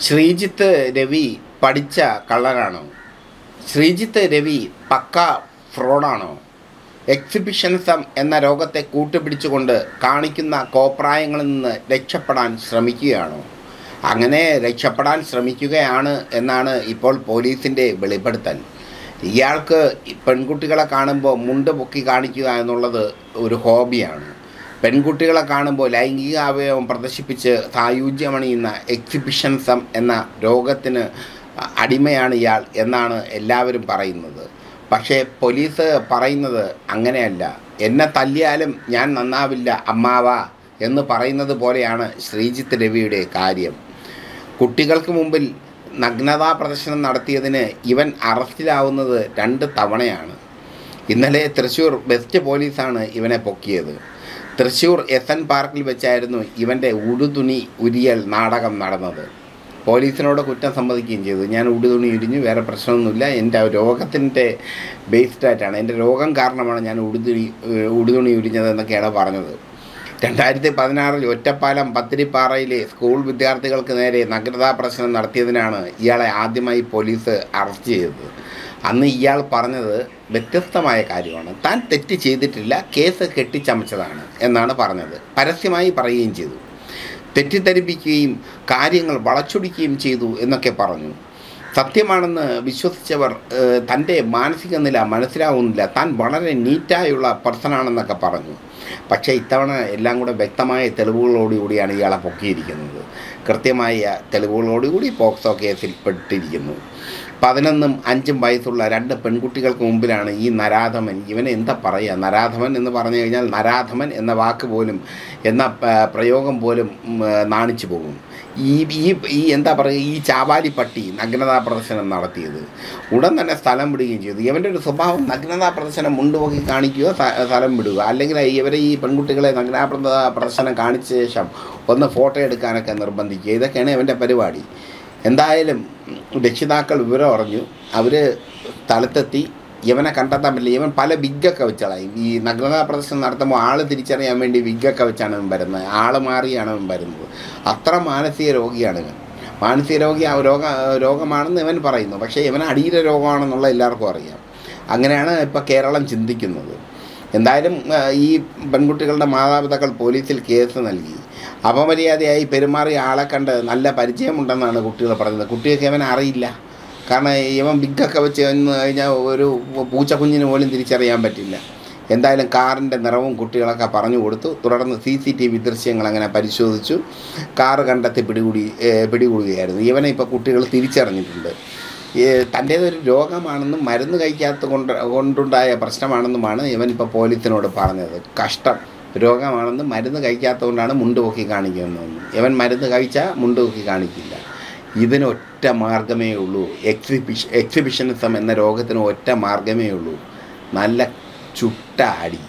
ശ്രീജിത്ത് രവി പഠിച്ച കള്ളനാണോ ശ്രീജിത്ത് രവി പക്ക ഫ്രോഡാണോ എക്സിബിഷനിസം എന്ന രോഗത്തെ കൂട്ടുപിടിച്ചുകൊണ്ട് കാണിക്കുന്ന കോപ്രായങ്ങളിൽ നിന്ന് രക്ഷപ്പെടാൻ ശ്രമിക്കുകയാണോ അങ്ങനെ രക്ഷപ്പെടാൻ ശ്രമിക്കുകയാണ് എന്നാണ് ഇപ്പോൾ പോലീസിൻ്റെ വെളിപ്പെടുത്തൽ ഇയാൾക്ക് ഈ പെൺകുട്ടികളെ കാണുമ്പോൾ മുണ്ട് പൊക്കി കാണിക്കുക എന്നുള്ളത് ഒരു ഹോബിയാണ് പെൺകുട്ടികളെ കാണുമ്പോൾ ലൈംഗിക അവയവം പ്രദർശിപ്പിച്ച് സായുജ്യമണിയുന്ന എക്സിബിഷൻസം എന്ന രോഗത്തിന് അടിമയാണ് ഇയാൾ എന്നാണ് എല്ലാവരും പറയുന്നത് പക്ഷേ പോലീസ് പറയുന്നത് അങ്ങനെയല്ല എന്നെ തല്ലിയാലും ഞാൻ നന്നാവില്ല അമ്മാവ എന്ന് പറയുന്നത് പോലെയാണ് ശ്രീജിത്ത് രവിയുടെ കാര്യം കുട്ടികൾക്ക് മുമ്പിൽ നഗ്നതാ പ്രദർശനം നടത്തിയതിന് ഇവൻ അറസ്റ്റിലാവുന്നത് രണ്ട് തവണയാണ് ഇന്നലെ തൃശ്ശൂർ വെസ്റ്റ് പോലീസാണ് ഇവനെ പൊക്കിയത് തൃശ്ശൂർ എസ് എൻ പാർക്കിൽ വെച്ചായിരുന്നു ഇവൻ്റെ ഉടുതുണി ഉരിയൽ നാടകം നടന്നത് പോലീസിനോട് കുറ്റം സമ്മതിക്കുകയും ചെയ്തു ഞാൻ ഉടുതുണി ഉരിഞ്ഞു വേറെ പ്രശ്നമൊന്നുമില്ല എൻ്റെ രോഗത്തിൻ്റെ ബേസ്ഡ് ആയിട്ടാണ് എൻ്റെ രോഗം കാരണമാണ് ഞാൻ ഉടുതുണി ഏഹ് ഉടുതുണി ഉരിഞ്ഞത് എന്നൊക്കെയാണ് പറഞ്ഞത് രണ്ടായിരത്തി പതിനാറിൽ ഒറ്റപ്പാലം പത്തിരിപ്പാറയിലെ സ്കൂൾ വിദ്യാർത്ഥികൾക്ക് നേരെ നഗ്നതാ പ്രശ്നം നടത്തിയതിനാണ് ഇയാളെ ആദ്യമായി പോലീസ് അറസ്റ്റ് ചെയ്തത് അന്ന് ഇയാൾ പറഞ്ഞത് വ്യത്യസ്തമായ കാര്യമാണ് താൻ തെറ്റ് ചെയ്തിട്ടില്ല കേസ് കെട്ടിച്ചമച്ചതാണ് എന്നാണ് പറഞ്ഞത് പരസ്യമായി പറയുകയും ചെയ്തു തെറ്റിദ്ധരിപ്പിക്കുകയും കാര്യങ്ങൾ വളച്ചൊടിക്കുകയും ചെയ്തു എന്നൊക്കെ പറഞ്ഞു സത്യമാണെന്ന് വിശ്വസിച്ചവർ ഏഹ്, തൻ്റെ മാനസിക നില മനസ്സിലാവുന്നില്ല താൻ വളരെ നീറ്റായുള്ള പേഴ്സണാണെന്നൊക്കെ പറഞ്ഞു പക്ഷേ ഇത്തവണ എല്ലാം കൂടെ വ്യക്തമായ തെളിവുകളോടുകൂടിയാണ് ഇയാളെ പൊക്കിയിരിക്കുന്നത് കൃത്യമായ തെളിവുകളോടുകൂടി പോക്സോ കേസിൽ പെട്ടിരിക്കുന്നു പതിനൊന്നും അഞ്ചും വയസ്സുള്ള രണ്ട് പെൺകുട്ടികൾക്ക് മുമ്പിലാണ് ഈ നരാധമൻ ഇവനെ എന്താ പറയുക നരാധമൻ എന്ന് പറഞ്ഞു കഴിഞ്ഞാൽ നരാധമൻ എന്ന വാക്ക് പോലും എന്ന ആ, പ്രയോഗം പോലും ഉം, ആ, നാണിച്ചു പോകും ഈ ഈ ഈ എന്താ പറയുക ഈ ചാവാലി പട്ടി നഗ്നതാ പ്രദർശനം നടത്തിയത് ഉടൻ തന്നെ സ്ഥലം വിടുകയും ചെയ്തു ഇവൻ്റെ ഒരു സ്വഭാവം നഗ്നതാ പ്രദർശനം മുണ്ടുപോക്കി കാണിക്കുക സ്ഥ- സ്ഥലം വിടുക അല്ലെങ്കിൽ ഇവരെ ഈ പെൺകുട്ടികളെ നഗ്നതാ പ്രദ- പ്രദർശനം കാണിച്ച ശേഷം ഒന്ന് ഫോട്ടോ എടുക്കാനൊക്കെ നിർബന്ധിക്കുക ഇതൊക്കെയാണ് ഇവൻ്റെ പരിപാടി എന്തായാലും രക്ഷിതാക്കൾ വിവരം അറിഞ്ഞു അവർ സ്ഥലത്തെത്തി ഇവനെ കണ്ടെത്താൻ പറ്റില്ല ഇവൻ പല വിഗ്ഗൊക്കെ വെച്ചതായി ഈ നഗ്നതാ പ്രദർശനം നടത്തുമ്പോൾ ആൾ തിരിച്ചറിയാൻ വേണ്ടി വിഗ്ഗൊക്കെ വെച്ചാണ് ഇവൻ വരുന്നത് ആൾ മാറിയാണ് ഇവൻ വരുന്നത് അത്ര മാനസിക രോഗിയാണ് ഇവൻ മാനസിക രോഗി ആ രോഗ രോഗമാണെന്ന് ഇവൻ പറയുന്നു പക്ഷേ ഇവൻ അടിയിലെ രോഗമാണെന്നുള്ള എല്ലാവർക്കും അറിയാം അങ്ങനെയാണ് ഇപ്പോൾ കേരളം ചിന്തിക്കുന്നത് എന്തായാലും ആ, ഈ പെൺകുട്ടികളുടെ മാതാപിതാക്കൾ പോലീസിൽ കേസ് നൽകി അപമര്യാദയായി പെരുമാറിയ ആളെ കണ്ട് നല്ല പരിചയമുണ്ടെന്നാണ് കുട്ടികൾ പറയുന്നത് കുട്ടികൾക്ക് ഇവൻ അറിയില്ല കാരണം ഇവൻ ബിഗൊക്കെ വെച്ച് എന്ന് കഴിഞ്ഞാൽ ഒരു പൂച്ചക്കുഞ്ഞിന് പോലും തിരിച്ചറിയാൻ പറ്റില്ല എന്തായാലും കാറിൻ്റെ നിറവും കുട്ടികളൊക്കെ പറഞ്ഞു കൊടുത്തു തുടർന്ന് സി സി ടി വി ദൃശ്യങ്ങൾ അങ്ങനെ പരിശോധിച്ചു കാറ് കണ്ടെത്തി പിടികൂടി ഏ, പിടികൂടുകയായിരുന്നു ഇവനെ ഇപ്പോൾ കുട്ടികൾ തിരിച്ചറിഞ്ഞിട്ടുണ്ട് ഈ തൻ്റേതൊരു രോഗമാണെന്നും മരുന്ന് കഴിക്കാത്ത കൊണ്ട് കൊണ്ടുണ്ടായ പ്രശ്നമാണെന്നുമാണ് ഇവൻ ഇപ്പോൾ പോലീസിനോട് പറഞ്ഞത് കഷ്ടം രോഗമാണെന്നും മരുന്ന് കഴിക്കാത്തതുകൊണ്ടാണ് മുണ്ട് പൊക്കി കാണിക്കുന്നതെന്നും ഇവൻ മരുന്ന് കഴിച്ചാൽ മുണ്ട് പൊക്കി കാണിക്കില്ല ഇതിന് ഒറ്റ മാർഗമേ ഉള്ളൂ എക്സിബിഷ എക്സിബിഷനിസം എന്ന രോഗത്തിന് ഒറ്റ മാർഗമേ ഉള്ളൂ നല്ല ചുട്ട അടി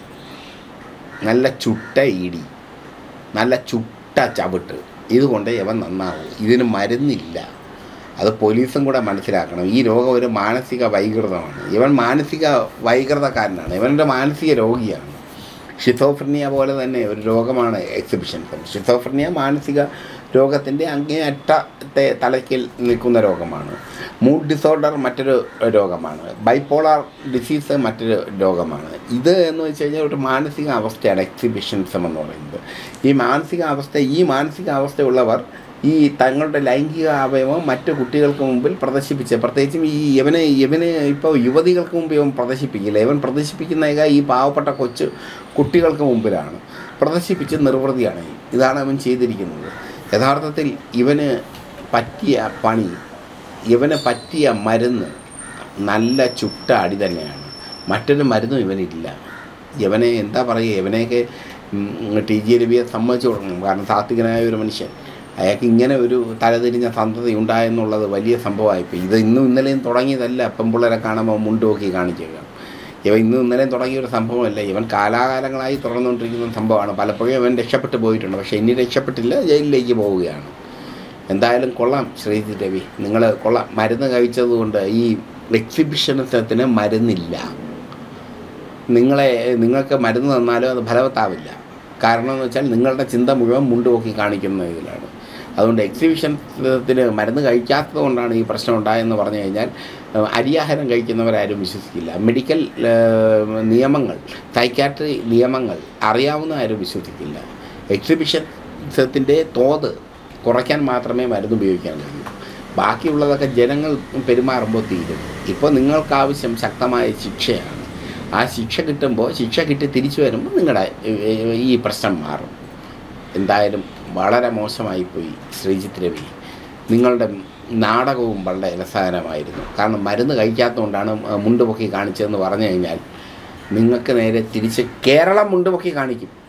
നല്ല ചുട്ട ഇടി നല്ല ചുട്ട ചവിട്ട് ഇതുകൊണ്ട് ഇവൻ നന്നാവും ഇതിന് മരുന്നില്ല അത് പോലീസും കൂടെ മനസ്സിലാക്കണം ഈ രോഗം ഒരു മാനസിക വൈകൃതമാണ് ഇവൻ മാനസിക വൈകൃതക്കാരനാണ് ഇവൻ്റെ മാനസിക രോഗിയാണ് ഷിസോഫ്രനിയ പോലെ തന്നെ ഒരു രോഗമാണ് എക്സിബിഷൻസം ഷിസോഫ്രനിയ മാനസിക രോഗത്തിൻ്റെ അങ്ങേയറ്റത്തെ തലയ്ക്കിൽ നിൽക്കുന്ന രോഗമാണ് മൂഡ് ഡിസോർഡർ മറ്റൊരു രോഗമാണ് ബൈപ്പോളാർ ഡിസീസ് മറ്റൊരു രോഗമാണ് ഇത് എന്ന് വെച്ച് കഴിഞ്ഞാൽ ഒരു മാനസിക അവസ്ഥയാണ് എക്സിബിഷൻസം എന്ന് പറയുന്നത് ഈ മാനസിക അവസ്ഥ ഈ മാനസിക അവസ്ഥയുള്ളവർ ഈ തങ്ങളുടെ ലൈംഗിക അവയവം മറ്റു കുട്ടികൾക്ക് മുമ്പിൽ പ്രദർശിപ്പിച്ച് പ്രത്യേകിച്ചും ഈ ഇവന് ഇവന് ഇപ്പോൾ യുവതികൾക്ക് മുമ്പ് ഇവൻ പ്രദർശിപ്പിക്കില്ല ഇവൻ പ്രദർശിപ്പിക്കുന്നതൊക്കെ ഈ പാവപ്പെട്ട കൊച്ചു കുട്ടികൾക്ക് മുമ്പിലാണ് പ്രദർശിപ്പിച്ച് നിർവൃതിയാണ് ഇതാണ് അവൻ ചെയ്തിരിക്കുന്നത് യഥാർത്ഥത്തിൽ ഇവന് പറ്റിയ പണി ഇവന് പറ്റിയ മരുന്ന് നല്ല ചുട്ട അടി തന്നെയാണ് മറ്റൊരു മരുന്നും ഇവനില്ല ഇവനെ എന്താ പറയുക ഇവനെയൊക്കെ ഉം, ടി ജി രവിയെ സമ്മതിച്ചു കൊടുക്കണം കാരണം സാത്വികനായ ഒരു മനുഷ്യൻ അയാൾക്ക് ഇങ്ങനെ ഒരു തലതിരിഞ്ഞ സന്തതി ഉണ്ടായെന്നുള്ളത് വലിയ സംഭവമായിപ്പോയി ഇത് ഇന്നും ഇന്നലെയും തുടങ്ങിയതല്ല പെമ്പിള്ളേരെ കാണുമ്പോൾ മുണ്ട് നോക്കി കാണിക്കുക ഇവ ഇന്നും ഇന്നലെയും തുടങ്ങിയ ഒരു സംഭവമല്ല ഇവൻ കാലാകാലങ്ങളായി തുടർന്നുകൊണ്ടിരിക്കുന്ന സംഭവമാണ് പലപ്പോഴും ഇവൻ രക്ഷപ്പെട്ടു പോയിട്ടുണ്ട് പക്ഷേ ഇനി രക്ഷപ്പെട്ടില്ല ജയിലിലേക്ക് പോവുകയാണ് എന്തായാലും കൊള്ളാം ശ്രീജി രവി നിങ്ങൾ കൊള്ളാം മരുന്ന് കഴിച്ചതുകൊണ്ട് ഈ എക്സിബിഷനത്തിന് മരുന്നില്ല നിങ്ങളെ നിങ്ങൾക്ക് മരുന്ന് തന്നാലും അത് ഫലവത്താവില്ല കാരണം എന്ന് വെച്ചാൽ നിങ്ങളുടെ ചിന്ത മുഴുവൻ മുണ്ട് നോക്കി കാണിക്കുന്ന ഇതിലാണ് അതുകൊണ്ട് എക്സിബിഷൻത്തിന് മരുന്ന് കഴിക്കാത്തത് കൊണ്ടാണ് ഈ പ്രശ്നം ഉണ്ടായെന്ന് പറഞ്ഞു കഴിഞ്ഞാൽ ഏഹ്, അരിയാഹാരം കഴിക്കുന്നവരാരും വിശ്വസിക്കില്ല മെഡിക്കൽ ഏഹ്, നിയമങ്ങൾ സൈക്കാട്രി നിയമങ്ങൾ അറിയാവുന്ന ആരും വിശ്വസിക്കില്ല എക്സിബിഷൻസത്തിൻ്റെ തോത് കുറയ്ക്കാൻ മാത്രമേ മരുന്ന് ഉപയോഗിക്കാൻ കഴിയൂ ബാക്കിയുള്ളതൊക്കെ ജനങ്ങൾ പെരുമാറുമ്പോൾ തീരും ഇപ്പോൾ നിങ്ങൾക്ക് ആവശ്യം ശക്തമായ ശിക്ഷയാണ് ആ ശിക്ഷ കിട്ടുമ്പോൾ ശിക്ഷ കിട്ടി തിരിച്ചു വരുമ്പോൾ നിങ്ങളുടെ ഏഹ്, ഈ പ്രശ്നം മാറും എന്തായാലും വളരെ മോശമായിപ്പോയി ശ്രീജിത്ത് രവി നിങ്ങളുടെ നാടകവും വളരെ രസകരമായിരുന്നു കാരണം മരുന്ന് കഴിക്കാത്തതുകൊണ്ടാണ് മുണ്ട് പൊക്കി കാണിച്ചതെന്ന് പറഞ്ഞു കഴിഞ്ഞാൽ നിങ്ങൾക്ക് നേരെ തിരിച്ച് കേരളം മുണ്ട് പൊക്കി കാണിക്കും